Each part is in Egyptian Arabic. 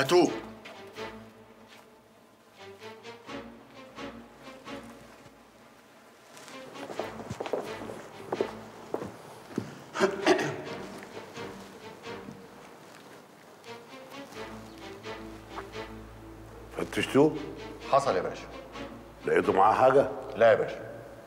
هاتوه فتشتوه حصل يا باشا لقيتوا معاه حاجه لا يا باشا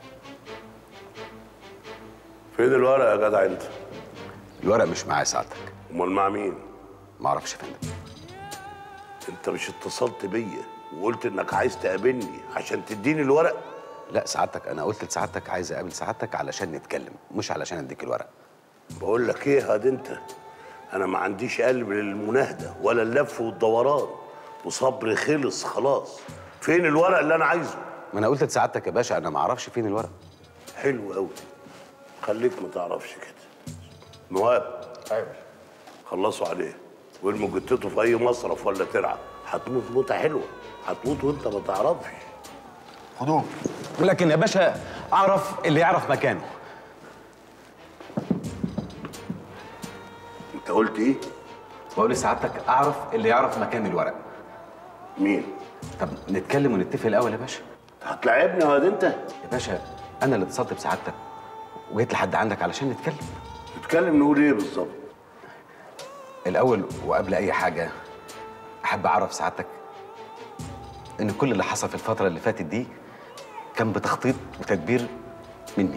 فين الورق يا جدع انت الورق مش معايا سعادتك امال مع مين معرفش يا فندم انت مش اتصلت بيا وقلت انك عايز تقابلني عشان تديني الورق لا سعادتك انا قلت لسعادتك عايز اقابل سعادتك علشان نتكلم مش علشان اديك الورق بقول لك ايه هاد انت انا ما عنديش قلب للمناهده ولا اللف والدوران وصبري خلص خلاص فين الورق اللي انا عايزه ما انا قلت لسعادتك يا باشا انا ما اعرفش فين الورق حلو قوي خليك ما تعرفش كده نواب ايوه يا باشا خلصوا عليه وارموا جتته في اي مصرف ولا ترعى هتموت موته حلوه هتموت وانت ما تعرفش خدوه لكن يا باشا اعرف اللي يعرف مكانه انت قلت ايه بقول لسعادتك اعرف اللي يعرف مكان الورق مين طب نتكلم ونتفق الاول يا باشا هتلاعبني يا واد انت يا باشا انا اللي اتصلت بسعادتك وجيت لحد عندك علشان نتكلم نتكلم نقول ايه بالظبط الاول وقبل اي حاجه احب اعرف سعادتك ان كل اللي حصل في الفتره اللي فاتت دي كان بتخطيط وتدبير مني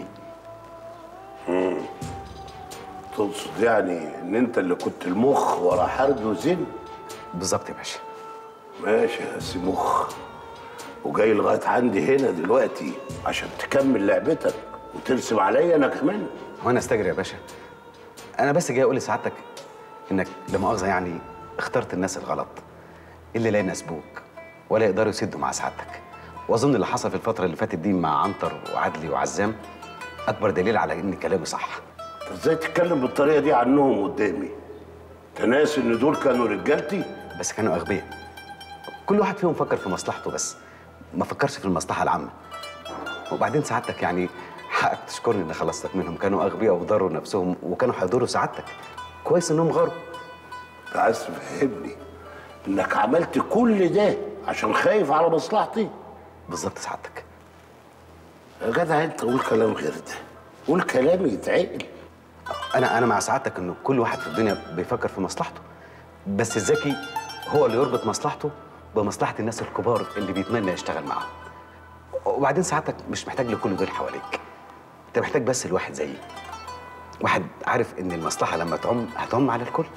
تقصد يعني ان انت اللي كنت المخ ورا حرب وزين بالظبط يا باشا ماشي يا سي مخ وجاي لغايه عندي هنا دلوقتي عشان تكمل لعبتك وترسم عليا انا كمان وانا استجري يا باشا انا بس جاي اقول لسعادتك انك لا مؤاخذه يعني اخترت الناس الغلط اللي لا يناسبوك ولا يقدروا يسدوا مع سعادتك واظن اللي حصل في الفتره اللي فاتت دي مع عنتر وعدلي وعزام اكبر دليل على ان كلامي صح انت ازاي تتكلم بالطريقه دي عنهم قدامي انت ناسي ان دول كانوا رجالتي بس كانوا اغبياء كل واحد فيهم فكر في مصلحته بس ما فكرش في المصلحه العامه وبعدين سعادتك يعني حقك تشكرني ان خلصتك منهم كانوا اغبياء وضروا نفسهم وكانوا هيضروا سعادتك كويس انهم غاروا انت عايز تفهمني انك عملت كل ده عشان خايف على مصلحتي بالظبط سعادتك يا جدع انت قول كلام غير ده قول كلام يتعقل انا انا مع سعادتك انه كل واحد في الدنيا بيفكر في مصلحته بس الذكي هو اللي يربط مصلحته بمصلحه الناس الكبار اللي بيتمنى يشتغل معاهم وبعدين سعادتك مش محتاج لكل دول حواليك انت محتاج بس الواحد زيي واحد عارف ان المصلحه لما تعم هتعم على الكل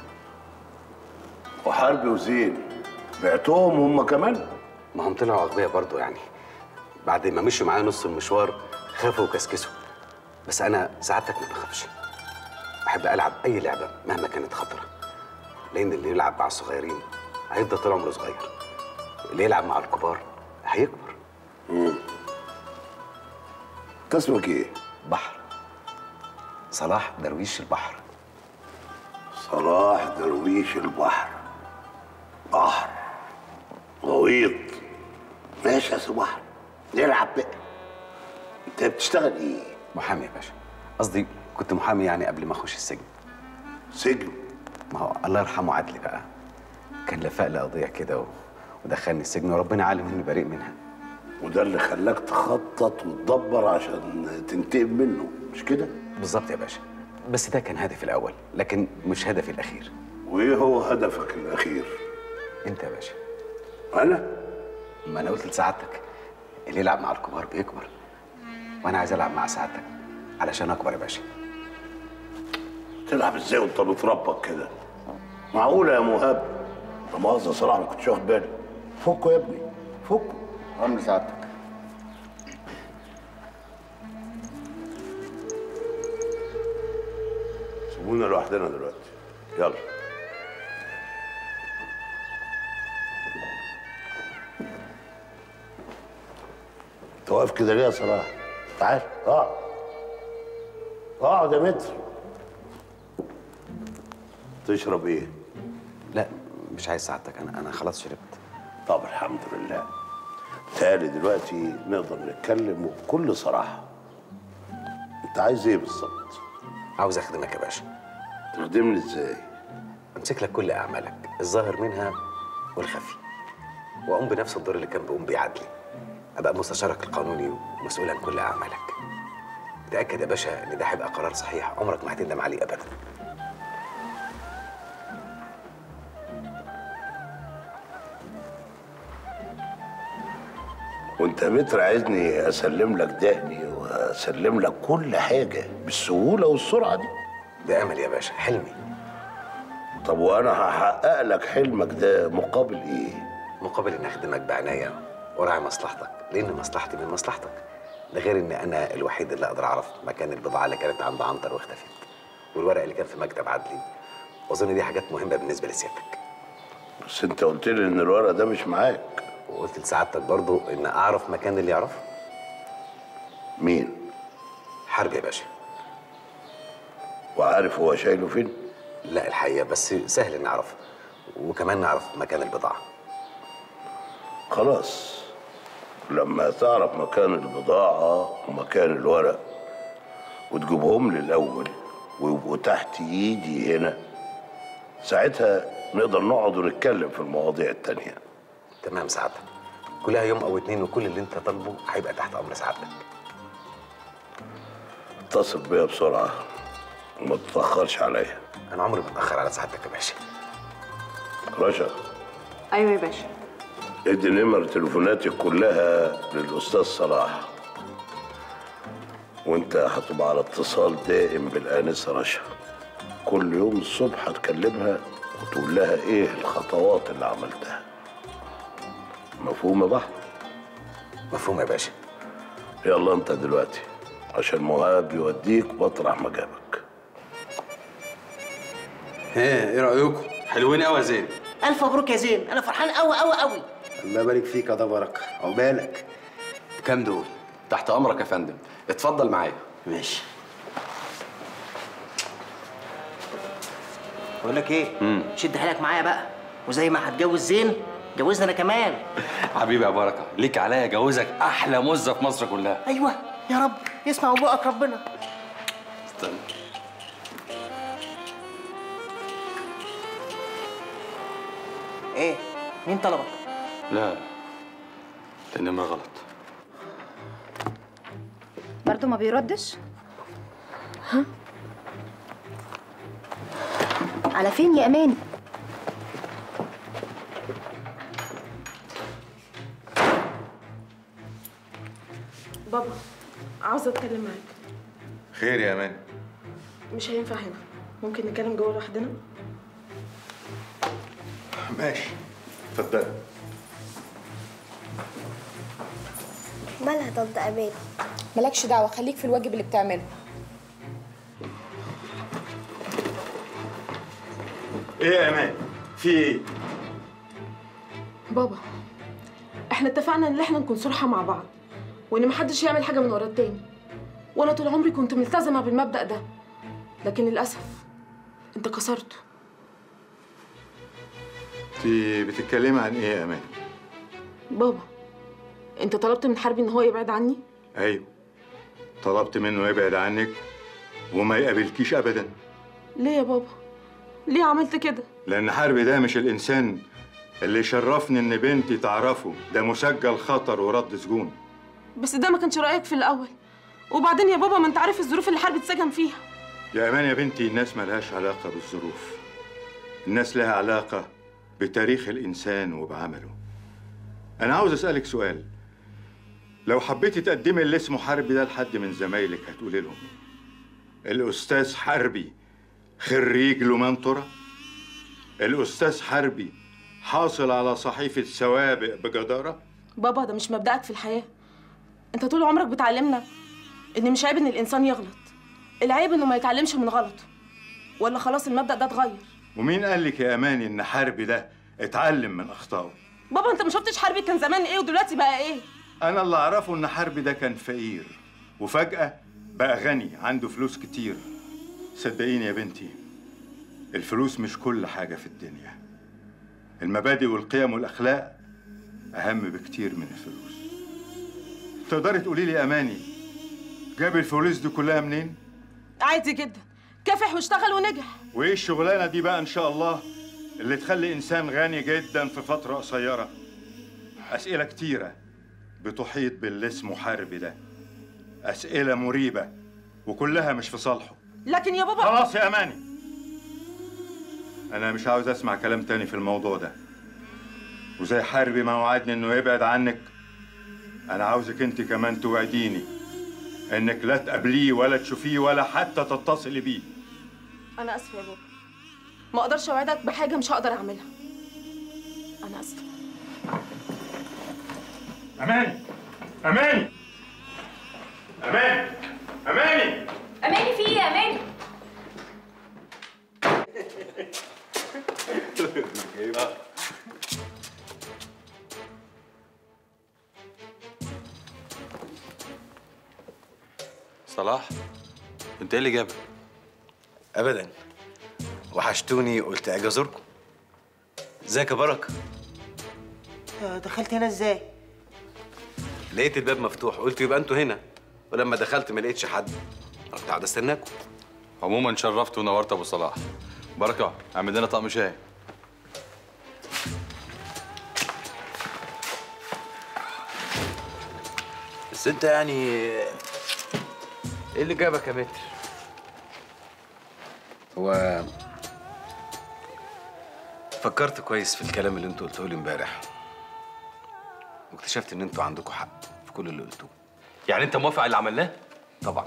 وحرب وزين بعتهم هم كمان ما هم طلعوا اغبياء برضه يعني بعد ما مشوا معايا نص المشوار خافوا وكسكسوا بس انا سعادتك ما بخافش بحب العب اي لعبه مهما كانت خطره لان اللي يلعب مع الصغيرين هيفضل طول عمره صغير اللي يلعب مع الكبار هيكبر انت اسمك ايه؟ بحر صلاح درويش البحر صلاح درويش البحر بحر غويط ماشي يا سي بحر نلعب بقى انت بتشتغل ايه؟ محامي يا باشا قصدي كنت محامي يعني قبل ما اخش السجن سجن ما هو الله يرحمه عدلي بقى كان لفق لي قضيه كده و... ودخلني السجن وربنا عالم اني بريء منها وده اللي خلاك تخطط وتدبر عشان تنتقم منه مش كده؟ بالظبط يا باشا بس ده كان هدفي الاول لكن مش هدفي الاخير وايه هو هدفك الاخير؟ انت يا باشا انا؟ ما انا قلت لسعادتك اللي يلعب مع الكبار بيكبر وانا عايز العب مع سعادتك علشان اكبر يا باشا تلعب ازاي وانت متربط كده؟ معقولة يا مهاب؟ لا مؤاخذة صراحة ما كنتش واخد بالي فكوا يا ابني فكوا امر سعادتك سيبونا لوحدنا دلوقتي يلا انت واقف كده ليه يا صلاح؟ تعال اقعد اقعد يا متر تشرب ايه؟ لا مش عايز سعادتك انا انا خلاص شربت طب الحمد لله تالي دلوقتي نقدر نتكلم وبكل صراحة انت عايز ايه بالظبط؟ عاوز اخدمك يا باشا تخدمني ازاي؟ امسك لك كل اعمالك الظاهر منها والخفي واقوم بنفس الدور اللي كان بيقوم بيه عدلي ابقى مستشارك القانوني ومسؤول عن كل اعمالك تاكد يا باشا ان ده هيبقى قرار صحيح عمرك ما هتندم عليه ابدا وانت متر عايزني اسلم لك دقني واسلم لك كل حاجه بالسهوله والسرعه دي ده امل يا باشا حلمي طب وانا هحقق لك حلمك ده مقابل ايه مقابل اني اخدمك بعنايه وراعي مصلحتك لان مصلحتي من مصلحتك ده غير ان انا الوحيد اللي اقدر اعرف مكان البضاعه اللي كانت عند عنتر واختفت والورق اللي كان في مكتب عدلي واظن دي حاجات مهمه بالنسبه لسيادتك بس انت قلت لي ان الورق ده مش معاك وقلت لسعادتك برضو ان اعرف مكان اللي يعرفه مين حرب يا باشا وعارف هو شايله فين لا الحقيقه بس سهل ان نعرف وكمان نعرف مكان البضاعه خلاص لما تعرف مكان البضاعة ومكان الورق وتجيبهم لي الأول ويبقوا تحت إيدي هنا ساعتها نقدر نقعد ونتكلم في المواضيع التانية تمام سعادتك كلها يوم او اتنين وكل اللي انت طالبه هيبقى تحت امر سعادتك اتصل بيا بسرعة وما تتأخرش عليا انا عمري ما اتاخر على سعادتك يا باشا رشا ايوه يا باشا ادي نمر تليفوناتي كلها للأستاذ صلاح وانت هتبقى على اتصال دائم بالآنسة رشا كل يوم الصبح هتكلمها وتقول لها ايه الخطوات اللي عملتها مفهوم يا بحر مفهوم يا باشا يلا انت دلوقتي عشان مهاب يوديك مطرح ما جابك ها ايه رايكم حلوين قوي يا زين الف مبروك يا زين انا فرحان قوي قوي قوي الله يبارك فيك يا ده بركه عقبالك كام دول تحت امرك يا فندم اتفضل معايا ماشي بقول لك ايه شد حيلك معايا بقى وزي ما هتجوز زين جوزنا انا كمان حبيبي يا بركه ليك عليا جوزك احلى مزه في مصر كلها ايوه يا رب يسمع بقك ربنا استنى ايه مين طلبك لا ده النمره غلط برضه ما بيردش ها على فين يا امان بابا عاوزة أتكلم معاك خير يا مان مش هينفع هنا ممكن نتكلم جوه لوحدنا ماشي اتفضل مالها طنط أمان مالكش دعوه خليك في الواجب اللي بتعمله ايه يا امان في ايه بابا احنا اتفقنا ان احنا نكون صراحة مع بعض وان محدش يعمل حاجة من ورا التاني وانا طول عمري كنت ملتزمة بالمبدأ ده لكن للأسف انت كسرته انت بتتكلمي عن ايه يا امان بابا انت طلبت من حربي ان هو يبعد عني ايوه طلبت منه يبعد عنك وما يقابلكيش ابدا ليه يا بابا ليه عملت كده لان حربي ده مش الانسان اللي شرفني ان بنتي تعرفه ده مسجل خطر ورد سجون بس ده ما كانش رأيك في الأول وبعدين يا بابا ما انت عارف الظروف اللي حربي اتسجن فيها يا امان يا بنتي الناس ملهاش علاقه بالظروف الناس لها علاقه بتاريخ الانسان وبعمله انا عاوز اسالك سؤال لو حبيتي تقدمي اللي اسمه حربي ده لحد من زمايلك هتقولي لهم إيه؟ الاستاذ حربي خريج لمنطرة الاستاذ حربي حاصل على صحيفه سوابق بجداره بابا ده مش مبدأك في الحياة انت طول عمرك بتعلمنا ان مش عيب ان الانسان يغلط العيب انه ما يتعلمش من غلطه ولا خلاص المبدأ ده اتغير ومين قال لك يا اماني ان حربي ده اتعلم من اخطائه بابا انت ما شفتش حربي كان زمان ايه ودلوقتي بقى ايه انا اللي اعرفه ان حربي ده كان فقير وفجاه بقى غني عنده فلوس كتير صدقيني يا بنتي الفلوس مش كل حاجه في الدنيا المبادئ والقيم والاخلاق اهم بكتير من الفلوس تقدري تقولي لي يا اماني جاب الفلوس دي كلها منين عادي جدا كافح واشتغل ونجح وايه الشغلانه دي بقى ان شاء الله اللي تخلي إنسان غني جدا في فترة قصيرة أسئلة كتيرة بتحيط باللي اسمه حربي ده أسئلة مريبة وكلها مش في صالحه لكن يا بابا خلاص يا أماني أنا مش عاوز أسمع كلام تاني في الموضوع ده وزي حربي ما وعدني إنه يبعد عنك أنا عاوزك أنت كمان توعديني إنك لا تقابليه ولا تشوفيه ولا حتى تتصلي بيه انا اسفه يا بابا ما اقدرش اوعدك بحاجه مش هقدر اعملها انا اسفه أماني أماني أماني أماني اماني في ايه يا اماني صلاح انت ايه اللي جابك؟ ابدا وحشتوني قلت اجي ازوركم ازيك يا بركه دخلت هنا ازاي؟ لقيت الباب مفتوح قلت يبقى انتوا هنا ولما دخلت ما لقيتش حد رحت قاعد استناكم عموما شرفت ونورت ابو صلاح بركه اعمل لنا طقم شاي بس انت يعني ايه اللي جابك يا متر هو فكرت كويس في الكلام اللي انتوا قلتوه لي امبارح واكتشفت ان انتوا عندكم حق في كل اللي قلتوه يعني انت موافق على اللي عملناه؟ طبعا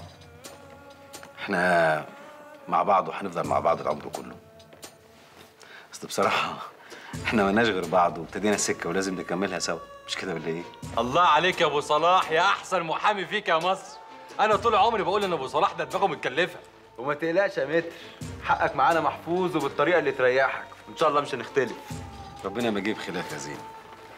احنا مع بعض وهنفضل مع بعض العمر كله اصل بصراحه احنا مالناش غير بعض وابتدينا السكه ولازم نكملها سوا مش كده ولا ايه الله عليك يا ابو صلاح يا احسن محامي فيك يا مصر انا طول عمري بقول ان ابو صلاح ده دماغه متكلفه وما تقلقش يا متر حقك معانا محفوظ وبالطريقه اللي تريحك ان شاء الله مش هنختلف ربنا ما يجيب خلاف يا زين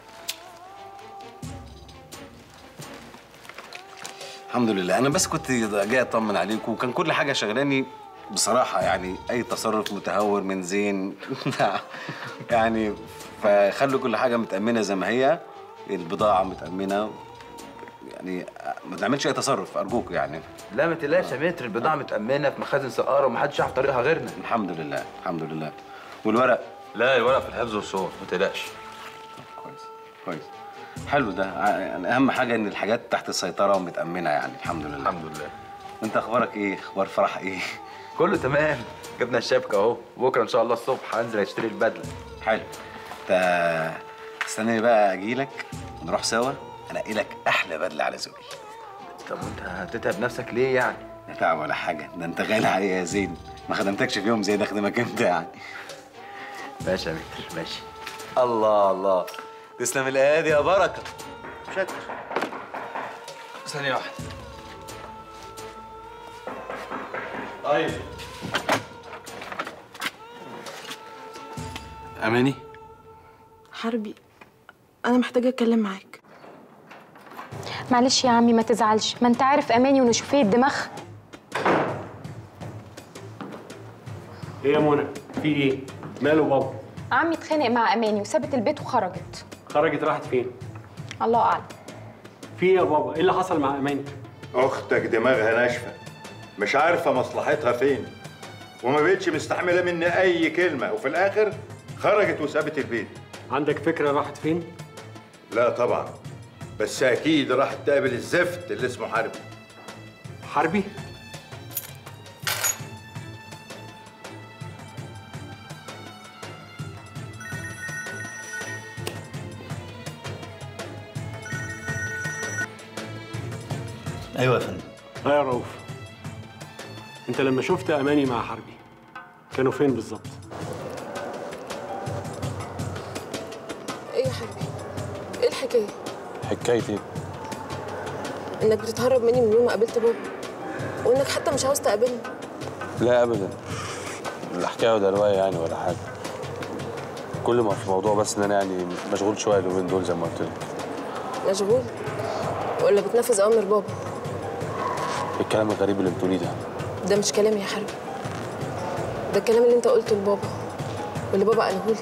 الحمد لله انا بس كنت جاي اطمن عليكم وكان كل حاجه شغلاني بصراحه يعني اي تصرف متهور من زين يعني فخلوا كل حاجه متامنه زي ما هي البضاعه متامنه يعني ما تعملش اي تصرف ارجوك يعني لا ما تقلقش يا متر البضاعه متامنه في مخازن سقاره ومحدش يعرف طريقها غيرنا الحمد لله الحمد لله والورق لا الورق في الحفظ والصور ما تقلقش كويس كويس حلو ده يعني اهم حاجه ان الحاجات تحت السيطره ومتامنه يعني الحمد لله الحمد لله انت اخبارك ايه اخبار فرح ايه كله تمام جبنا الشبكه اهو بكره ان شاء الله الصبح هنزل اشتري البدله حلو انت استناني بقى اجيلك ونروح سوا انقي لك احلى بدله على ذوقي طب وانت هتتعب نفسك ليه يعني لا تعب ولا حاجه ده انت غالي عليا يا زين ما خدمتكش في يوم زي ده اخدمك انت يعني ماشي يا متر ماشي الله الله تسلم الايادي يا بركه شكرا ثانيه واحده طيب اماني حربي انا محتاجه اتكلم معاك معلش يا عمي ما تزعلش ما انت عارف اماني ونشوفيه الدماغ ايه يا منى في ايه ماله بابا عمي اتخانق مع اماني وسابت البيت وخرجت خرجت راحت فين الله اعلم في ايه يا بابا ايه اللي حصل مع اماني أختك دماغها ناشفة مش عارفة مصلحتها فين وما بقتش مستحملة مني أي كلمة وفي الآخر خرجت وسابت البيت عندك فكره راحت فين لا طبعا بس أكيد راحت تقابل الزفت اللي اسمه حربي حربي ايوه يا فندم ها يا رؤوف انت لما شفت اماني مع حربي كانوا فين بالظبط ايه يا حبيبي ايه الحكايه حكايه ايه؟ انك بتتهرب مني من يوم ما قابلت بابا وانك حتى مش عاوز تقابلني لا ابدا لا حكايه ولا روايه يعني ولا حاجه كل ما في الموضوع بس ان انا يعني مشغول شويه اليومين دول زي ما قلت لك مشغول ولا بتنفذ اوامر بابا إيه الكلام الغريب اللي بتقوليه ده ده مش كلام يا حربي ده الكلام اللي انت قلته لبابا واللي بابا قاله لي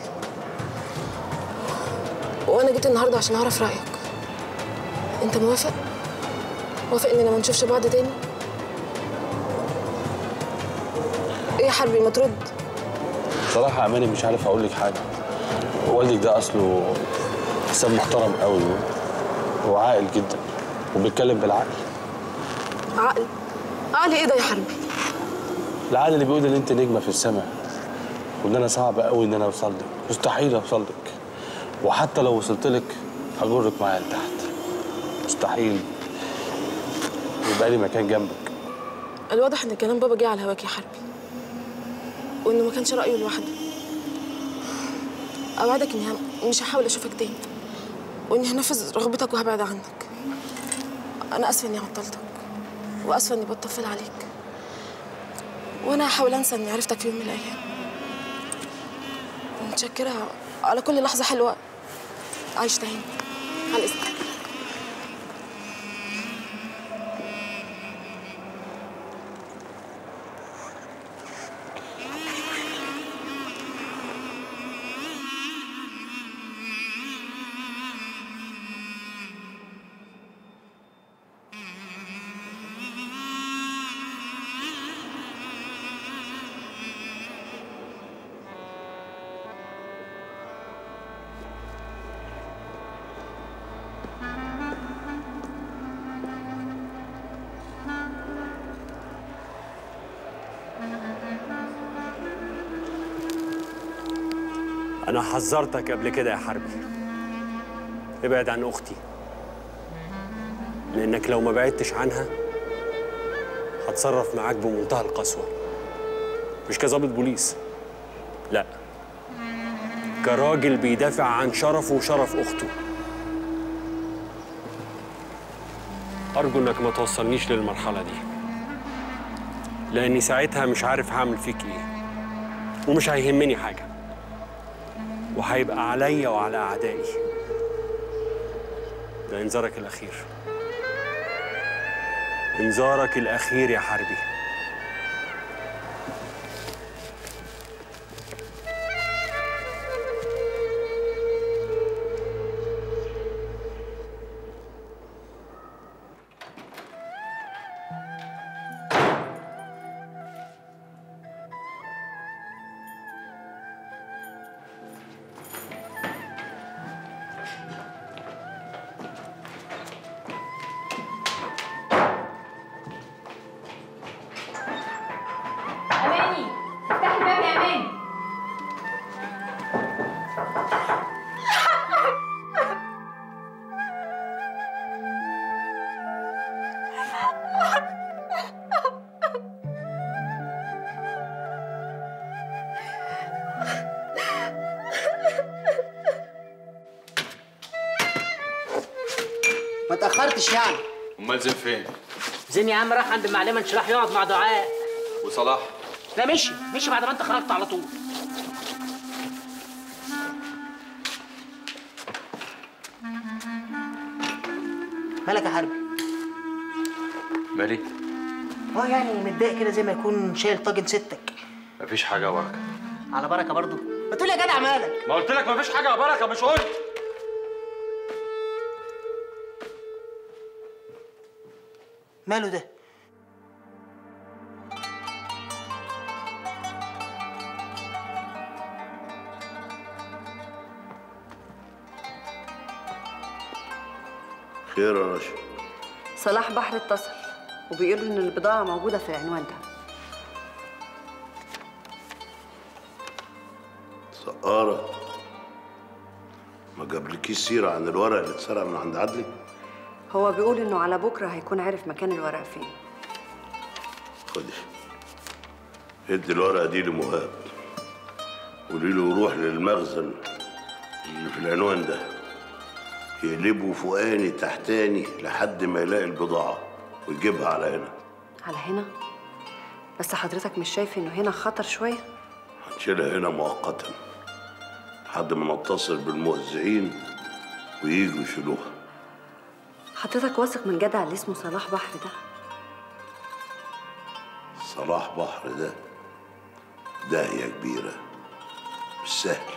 وانا جيت النهارده عشان اعرف رايك انت موافق موافق اننا ما نشوفش بعض تاني ايه يا حربي ما ترد بصراحه يا اماني مش عارف اقول لك حاجه والدك ده اصله انسان محترم قوي وعاقل جدا وبيتكلم بالعقل عقل عقل ايه ده يا حربي العقل اللي بيقول ان انت نجمه في السماء وان انا صعب قوي ان انا اوصل لك مستحيل اوصل لك وحتى لو وصلت لك هجرك معايا لتحت مستحيل يبقى لي مكان جنبك الواضح ان كلام بابا جه على هواك يا حربي وانه ما كانش رايه لوحده اوعدك اني هم- مش هحاول اشوفك تاني واني هنفذ رغبتك وهبعد عنك انا اسفه اني عطلتك واسفه اني بطفل عليك وانا هحاول انسى اني عرفتك في يوم من الايام متشكره على كل لحظه حلوه عايشتها هنا على اذنك أنا حذرتك قبل كده يا حربي ابعد عن أختي لأنك لو ما بعدتش عنها هتصرف معاك بمنتهى القسوة مش كظابط بوليس لا كراجل بيدافع عن شرفه وشرف أخته أرجو إنك ما توصلنيش للمرحلة دي لأني ساعتها مش عارف هعمل فيك إيه ومش هيهمني حاجة وهيبقى عليا وعلى أعدائي ده إنذارك الأخير إنذارك الأخير يا حربي اماني افتحي الباب يا اماني ما تاخرتش يعني امال زين فين؟ زين يا عم راح عند المعلمه انشراح يقعد مع دعاء وصلاح لا مشي مشي بعد ما انت خرجت على طول مالك يا حربي مالي؟ اه يعني متضايق كده زي ما يكون شايل طاجن ستك مفيش حاجه يا بركه على بركه برضو ما تقول يا جدع مالك ما قلت لك مفيش حاجه يا بركه مش قلت ماله ده خير يا رشا صلاح بحر اتصل وبيقول ان البضاعة موجودة في العنوان ده سقارة ما جابلكيش سيرة عن الورق اللي اتسرق من عند عدلي هو بيقول انه على بكرة هيكون عارف مكان الورق فين خدي ادي الورقة دي لمهاب قولي له يروح للمخزن اللي في العنوان ده يقلبه فوقاني تحتاني لحد ما يلاقي البضاعة ويجيبها على هنا على هنا بس حضرتك مش شايف انه هنا خطر شوية هنشيلها هنا مؤقتا لحد ما نتصل بالموزعين وييجوا يشيلوها حضرتك واثق من الجدع اللي اسمه صلاح بحر ده صلاح بحر ده داهية كبيرة مش سهل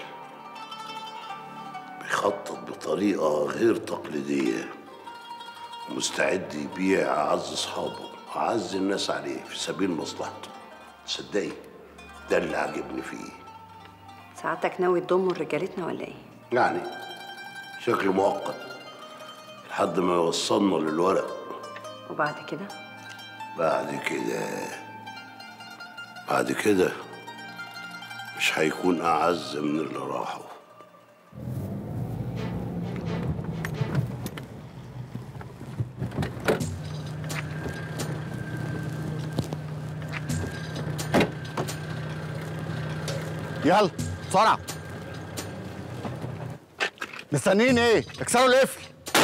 بيخطط بطريقة غير تقليدية ومستعد يبيع أعز أصحابه وأعز الناس عليه في سبيل مصلحته تصدقي ده اللي عجبني فيه سعادتك ناوي تضمه لرجالتنا ولا ايه؟ يعني شكل مؤقت لحد ما يوصلنا للورق وبعد كده بعد كده بعد كده مش هيكون أعز من اللي راحوا يلا بسرعة مستنيين ايه؟ اكسروا القفل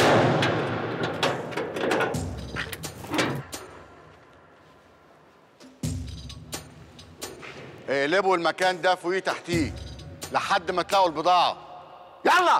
اقلبوا المكان ده فوقيه تحتيه لحد ما تلاقوا البضاعة يلا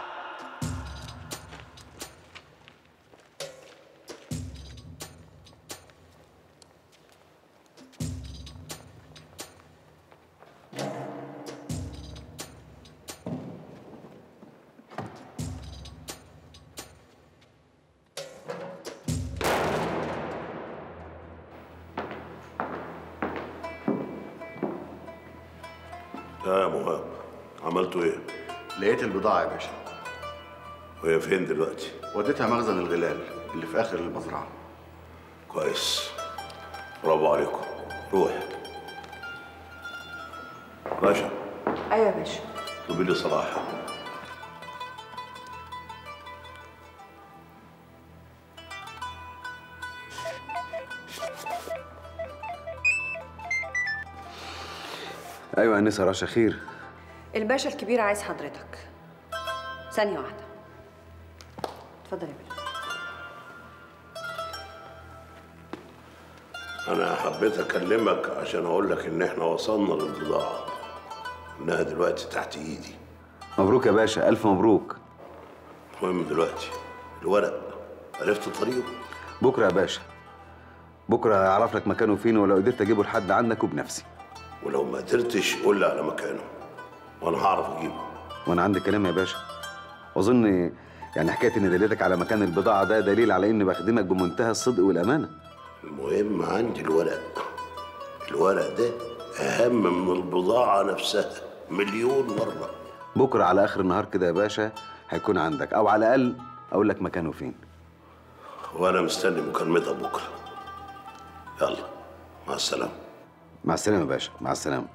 لا يا مهاب عملتوا ايه؟ لقيت البضاعة يا باشا وهي فين دلوقتي؟ وديتها مخزن الغلال اللي في آخر المزرعة كويس برافو عليكم روح باشا ايوه يا باشا جيبي لي صلاح ايوه انسه رشا خير الباشا الكبير عايز حضرتك ثانية واحدة اتفضل يا باشا انا حبيت اكلمك عشان اقول لك ان احنا وصلنا للبضاعه انها دلوقتي تحت ايدي مبروك يا باشا الف مبروك المهم دلوقتي الورق عرفت طريقه بكره يا باشا بكره هعرف لك مكانه فين ولو قدرت اجيبه لحد عندك وبنفسي ولو ما قدرتش قول لي على مكانه وانا هعرف اجيبه وانا عندي كلام يا باشا واظن يعني حكايه ان دليلك على مكان البضاعه ده دليل على اني بخدمك بمنتهى الصدق والامانه المهم عندي الورق الورق ده اهم من البضاعه نفسها مليون مره بكره على اخر النهار كده يا باشا هيكون عندك او على الاقل اقول لك مكانه فين وانا مستني مكالمتها بكره يلا مع السلامه مع السلامه يا باشا مع السلامه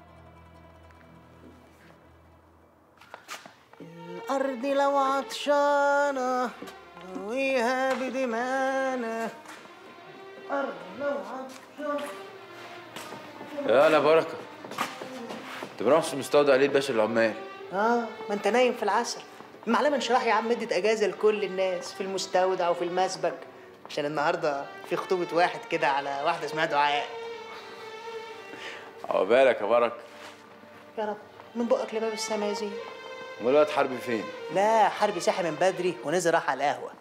الأرض لو عطشانة نرويها بدمانا الأرض لو عطشانة يا لا بركه انت بنفس المستودع ليه الباشا العمال اه ما انت نايم في العسل المعلمة انشراح يا عم ادت اجازة لكل الناس في المستودع وفي المسبك عشان النهارده في خطوبة واحد كده على واحدة اسمها دعاء عقبالك يا بركه يا رب من بقك لباب السما يا زين امال الواد حربي فين لا حربي صاحي من بدري ونزل راح على القهوة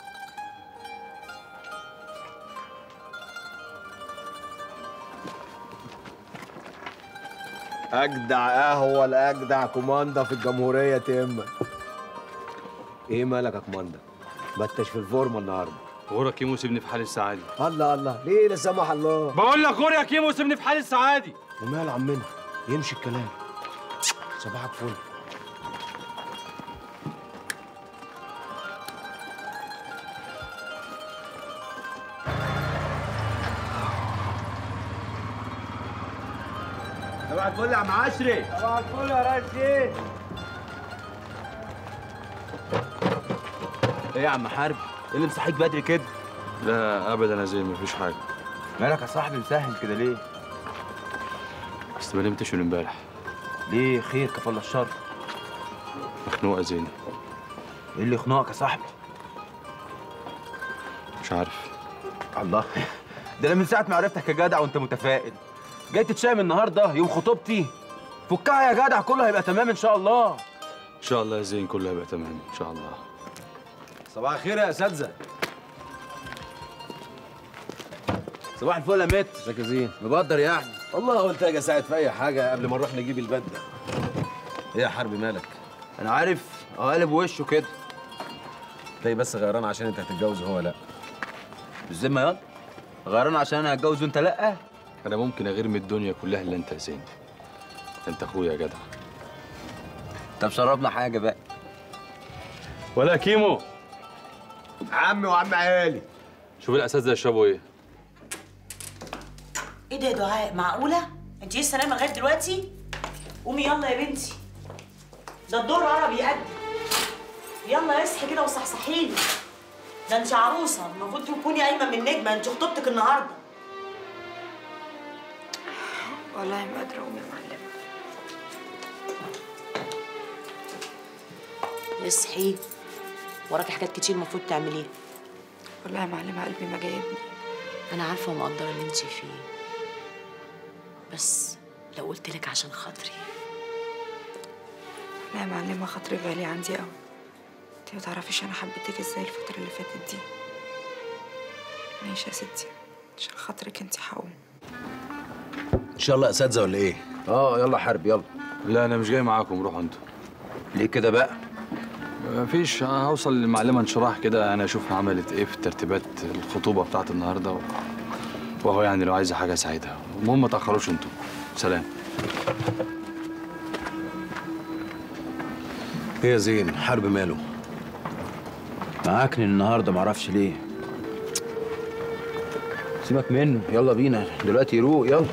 اجدع قهوه لاجدع كوماندا في الجمهوريه تهمك ايه مالك يا كوماندا ما انتش في الفورمه النهارده غورة كيمو سيبني في حالي السعادي الله الله ليه لا سمح الله بقول لك غور يا كيمو سيبني في حالي السعادي ومال عمنا يمشي الكلام صباحك فل صباح الفل يا عم عشري صباح الفل يا رشيد ايه يا عم حربي ايه اللي مصحيك بدري كده لا ابدا يا زين مفيش حاجه مالك يا صاحبي مسهل كده ليه بس ما نمتش من امبارح ليه خير كفل الشر مخنوقه زين ايه اللي يخنقك يا صاحبي مش عارف الله ده انا من ساعه ما عرفتك يا جدع وانت متفائل جاي تتشائم النهارده يوم خطوبتي فكها يا جدع كله هيبقى تمام ان شاء الله ان شاء الله يا زين كله هيبقى تمام ان شاء الله صباح الخير يا اساتذه صباح الفل يا مت ازيك يا زين مبدر يعني والله قلت اجي اساعد في اي حاجه قبل ما نروح نجيب البدله ايه يا حربي مالك انا عارف قالب وشه كده تلاقي بس غيران عشان انت هتتجوز هو لا بالذمه ياض غيران عشان انا هتجوز وانت لا انا ممكن اغير من الدنيا كلها الا انت يا زين انت اخويا يا جدع طب شربنا حاجه بقى ولا كيمو عمي وعم عيالي شوف الاساتذه يشربوا ايه ايه ده يا دعاء معقوله انت لسه نايمه لغايه دلوقتي قومي يلا يا بنتي ده الدور قرب يقدم يلا اصحي كده وصحصحيلي ده انت عروسه المفروض تكوني قايمه من نجمه انت خطوبتك النهارده والله ما قادرة أقوم يا معلمة اصحي وراكي حاجات كتير المفروض تعمليها والله يا معلمة قلبي ما جايبني انا عارفه ومقدره اللي انت فيه بس لو قلت لك عشان خاطري لا يا معلمة خاطري غالي عندي قوي انتي ما تعرفيش أنا حبيتك ازاي الفترة اللي فاتت دي ماشي يا ستي عشان خاطرك انتي هقوم ان شاء الله اساتذه ولا ايه اه يلا حرب يلا لا انا مش جاي معاكم روحوا انتوا ليه كده بقى مفيش أنا هوصل للمعلمه انشراح كده انا اشوف عملت ايه في ترتيبات الخطوبه بتاعت النهارده و... وهو يعني لو عايزه حاجه اساعدها المهم ما تاخروش انتوا سلام ايه يا زين حرب ماله معاكني النهارده معرفش ليه سيبك منه يلا بينا دلوقتي يروق يلا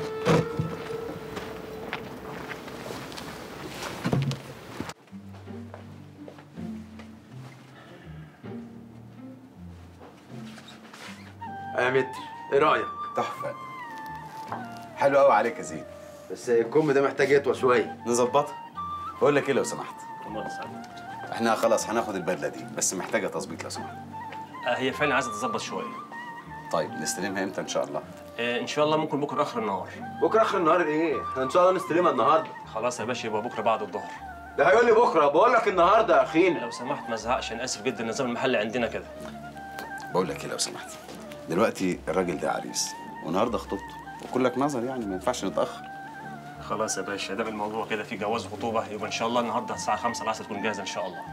يا متر ايه رايك تحفه حلو قوي عليك يا زين بس الكم ده محتاج يطوى شويه نظبطها بقول لك ايه لو سمحت احنا خلاص هناخد البدله دي بس محتاجه تظبيط لو سمحت آه، هي فعلا عايزه تظبط شويه طيب نستلمها امتى ان شاء الله آه، ان شاء الله ممكن بكره اخر النهار بكره اخر النهار ايه احنا ان شاء الله نستلمها النهارده خلاص يا باشا يبقى بكره بعد الظهر ده هيقول لي بكره بقول لك النهارده يا اخينا لو سمحت ما ازهقش انا اسف جدا النظام المحلي عندنا كده بقول لك ايه لو سمحت دلوقتي الراجل ده عريس والنهارده خطوبته وكلك نظر يعني ما ينفعش نتاخر خلاص يا باشا ده الموضوع كده في جواز خطوبه يبقى ان شاء الله النهارده الساعه 5 العصر تكون جاهزه ان شاء الله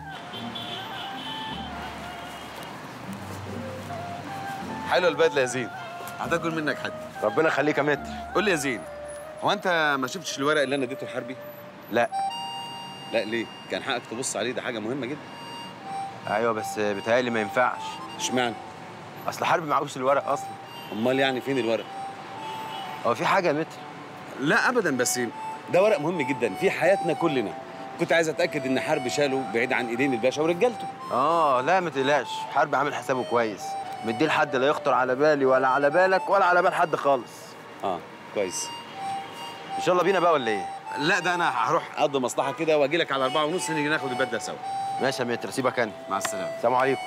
حلوه البدله يا زين هتاكل منك حد ربنا يخليك يا متر قول لي يا زين هو انت ما شفتش الورق اللي انا اديته لحربي لا لا ليه كان حقك تبص عليه ده حاجه مهمه جدا ايوه بس بيتهيألي ما ينفعش اشمعنى اصل حرب معهوش الورق اصلا امال يعني فين الورق هو في حاجه يا متر لا ابدا بس ده ورق مهم جدا في حياتنا كلنا كنت عايز اتاكد ان حرب شاله بعيد عن ايدين الباشا ورجالته اه لا ما تقلقش حرب عامل حسابه كويس مديه لحد لا يخطر على بالي ولا على بالك ولا على بال حد خالص اه كويس ان شاء الله بينا بقى ولا ايه لا ده انا هروح اقضي مصلحه كده واجي لك على أربعة ونص نيجي ناخد البدله سوا ماشي يا متر سيبك انا مع السلامه السلام عليكم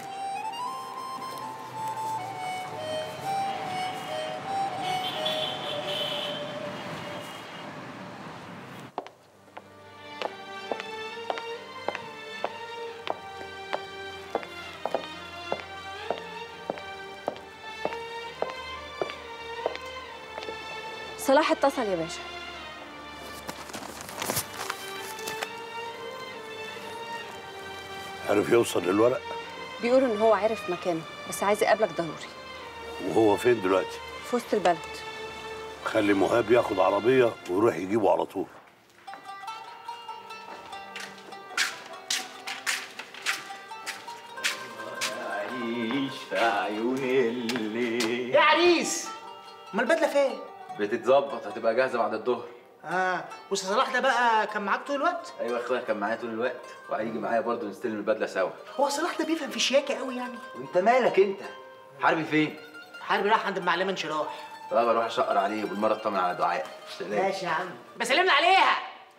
صلاح اتصل يا باشا عرف يوصل للورق بيقول ان هو عارف مكانه بس عايز يقابلك ضروري وهو فين دلوقتي في وسط البلد خلي مهاب ياخد عربيه ويروح يجيبه على طول عيش في عيون الليل يا عريس امال البدله فين؟ بتتظبط هتبقى جاهزه بعد الظهر اه وأستاذ صلاح ده بقى كان معاك طول الوقت؟ ايوه اخويا كان معايا طول الوقت وهيجي معايا برضه نستلم البدله سوا هو صلاح ده بيفهم في شياكه قوي يعني وانت مالك انت حربي فين حربي راح عند المعلمه انشراح طب اروح اشقر عليه وبالمره اطمن على دعاء سلام ماشي يا عم بسلمنا عليها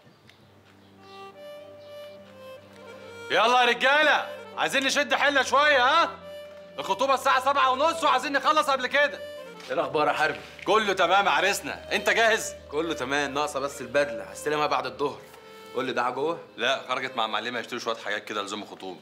يلا يا رجاله عايزين نشد حيلنا شويه ها الخطوبه الساعه سبعة ونص وعايزين نخلص قبل كده ايه الاخبار يا حربي كله تمام يا عريسنا انت جاهز كله تمام ناقصه بس البدله هستلمها بعد الظهر قول لي دعاء جوه لا خرجت مع معلمه يشتري شويه حاجات كده لزوم خطوبه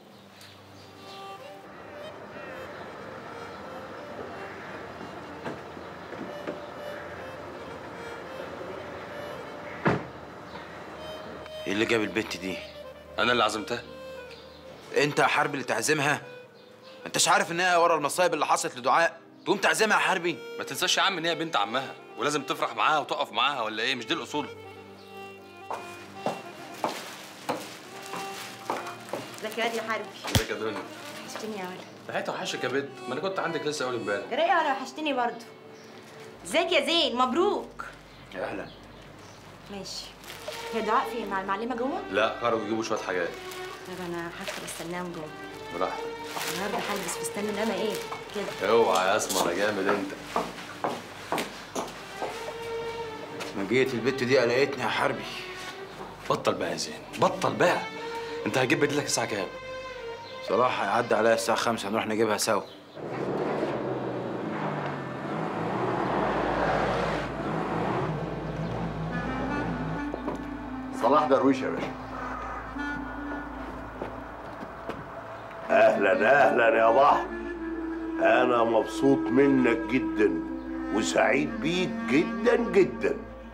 ايه اللي جاب البت دي انا اللي عزمتها انت يا حربي اللي تعزمها انتش عارف ان هي ورا المصايب اللي حصلت لدعاء تقوم تعزمها يا حربي ما تنساش يا عم ان هي بنت عمها ولازم تفرح معاها وتقف معاها ولا ايه مش دي الاصول ازيك يا واد يا حربي ازيك يا دنيا وحشتني يا ولد لحقت وحشك يا بنت ما انا كنت عندك لسه اول امبارح جرايه ولا وحشتني برضه ازيك يا زين مبروك يا اهلا ماشي هي دعاء فين مع المعلمه جوه لا خرجوا يجيبوا شويه حاجات طب انا هدخل استناهم جوه براحتك النهارده هلبس فستان انما ايه كده اوعى يا اسمر يا جامد انت ما جيت البت دي قلقتني يا حربي بطل بقى يا زين بطل بقى انت هتجيب بديلك الساعه كام صلاح هيعدي عليا الساعة خمسة نروح نجيبها سوا صلاح درويش يا باشا اهلا اهلا يا بحر انا مبسوط منك جدا وسعيد بيك جدا جدا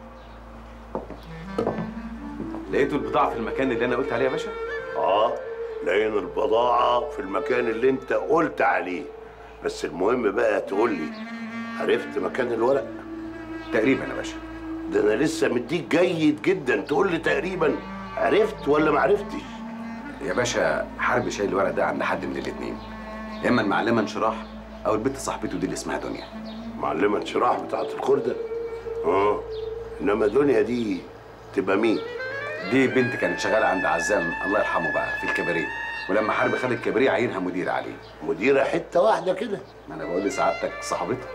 لقيتوا البضاعه في المكان اللي انا قلت عليه يا باشا اه لقينا البضاعة في المكان اللي انت قلت عليه بس المهم بقى تقول لي عرفت مكان الورق تقريبا يا باشا ده انا لسه مديك جيد جدا تقول لي تقريبا عرفت ولا ما عرفتش يا باشا حرب شايل الورق ده عند حد من الاثنين يا اما المعلمه انشراح او البنت صاحبته دي اللي اسمها دنيا معلمة انشراح بتاعت الخردة اه انما دنيا دي تبقى مين دي بنت كانت شغاله عند عزام الله يرحمه بقى في الكباريه ولما حرب خد الكباريه عينها مديره عليه مديره حته واحده كده ما انا بقول لسعادتك صاحبتها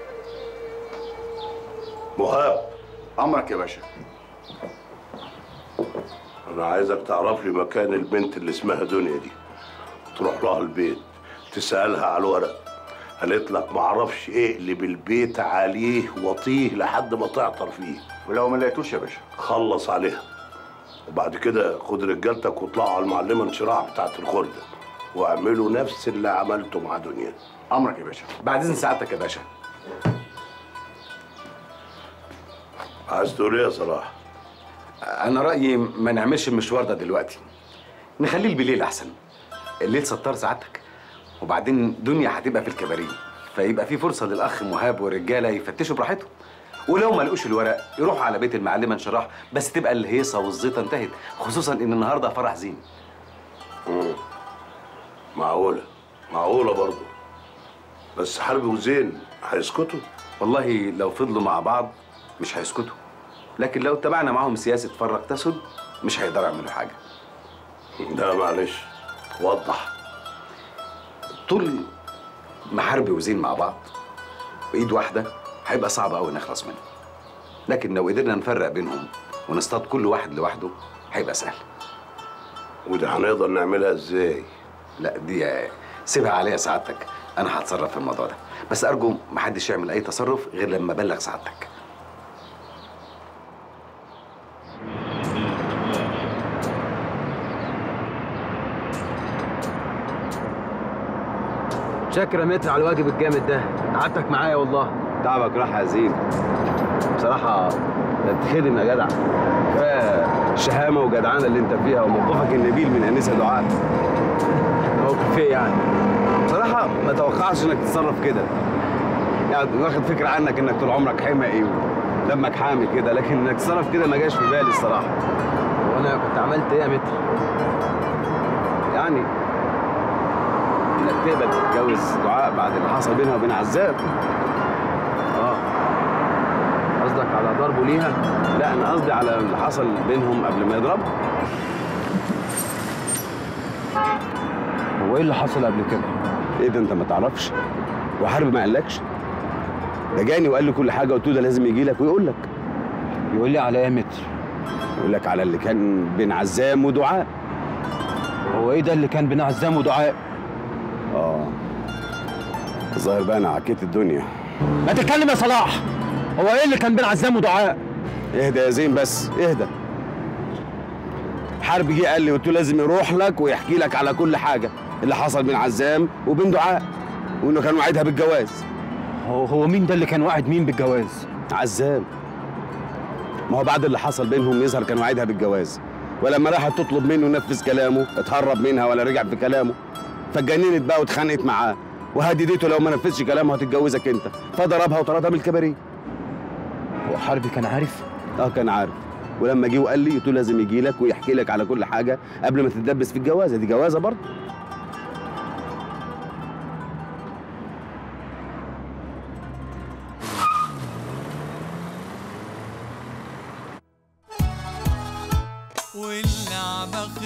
مهاب امرك يا باشا انا عايزك تعرف لي مكان البنت اللي اسمها دنيا دي تروح لها البيت تسالها على الورق قالت لك معرفش اقلب البيت عليه وطيه لحد ما تعطر فيه ولو ما لقيتوش يا باشا خلص عليها وبعد كده خد رجالتك واطلعوا على المعلمه انشراح بتاعت الخرده واعملوا نفس اللي عملته مع دنيا امرك يا باشا بعد اذن سعادتك يا باشا عايز تقول ايه يا صلاح انا رايي ما نعملش المشوار ده دلوقتي نخليه بالليل احسن الليل ستار سعادتك وبعدين دنيا هتبقى في الكباريه فيبقى في فرصه للاخ مهاب والرجاله يفتشوا براحتهم ولو ما لقوش الورق يروحوا على بيت المعلمه انشراح بس تبقى الهيصه والزيطه انتهت خصوصا ان النهارده فرح زين مم. معقوله معقوله برضه بس حرب وزين هيسكتوا والله لو فضلوا مع بعض مش هيسكتوا لكن لو اتبعنا معاهم سياسه فرق تسد مش هيقدروا يعملوا حاجه لا معلش وضح طول ما حرب وزين مع بعض بايد واحده هيبقى صعب قوي نخلص منهم لكن لو قدرنا نفرق بينهم ونصطاد كل واحد لوحده هيبقى سهل وده هنقدر نعملها ازاي لا دي سيبها عليا سعادتك انا هتصرف في الموضوع ده بس ارجو محدش يعمل اي تصرف غير لما ابلغ سعادتك شاكر يا متر على الواجب الجامد ده قعدتك معايا والله تعبك راح يا زين بصراحة تتخدم يا جدع كفاية الشهامة وجدعانة اللي انت فيها وموقفك النبيل من أنسة دعاء موقف ايه يعني؟ بصراحة ما توقعش انك تتصرف كده يعني واخد فكرة عنك انك طول عمرك حمقي ودمك حامي كده لكن انك تتصرف كده ما جاش في بالي الصراحة وانا كنت عملت ايه يا متر؟ يعني انك تقبل تتجوز دعاء بعد اللي حصل بينها وبين عزاب اه قصدك على ضربه ليها؟ لا انا قصدي على اللي حصل بينهم قبل ما يضربها هو ايه اللي حصل قبل كده؟ ايه ده انت ما تعرفش وحرب ما قالكش ده جاني وقال لي كل حاجه قلت له ده لازم يجي لك ويقول لك يقول لي على ايه يا متر؟ يقول لك على اللي كان بين عزام ودعاء هو ايه ده اللي كان بين عزام ودعاء؟ اه الظاهر بقى انا عكيت الدنيا ما تتكلم يا صلاح هو ايه اللي كان بين عزام ودعاء؟ اهدى يا زين بس اهدى حرب جه قال لي قلت له لازم يروح لك ويحكي لك على كل حاجه اللي حصل بين عزام وبين دعاء وانه كان وعدها بالجواز هو هو مين ده اللي كان واعد مين بالجواز؟ عزام ما هو بعد اللي حصل بينهم يظهر كان وعدها بالجواز ولما راحت تطلب منه نفذ كلامه اتهرب منها ولا رجع في كلامه فاتجننت بقى واتخانقت معاه وهددته لو ما نفذش كلامه هتتجوزك انت فضربها وطردها من الكباريه هو حربي كان عارف؟ اه كان عارف ولما جه وقال لي قلت له لازم يجي لك ويحكي لك على كل حاجه قبل ما تتدبس في الجوازه دي جوازه برضه واللعبة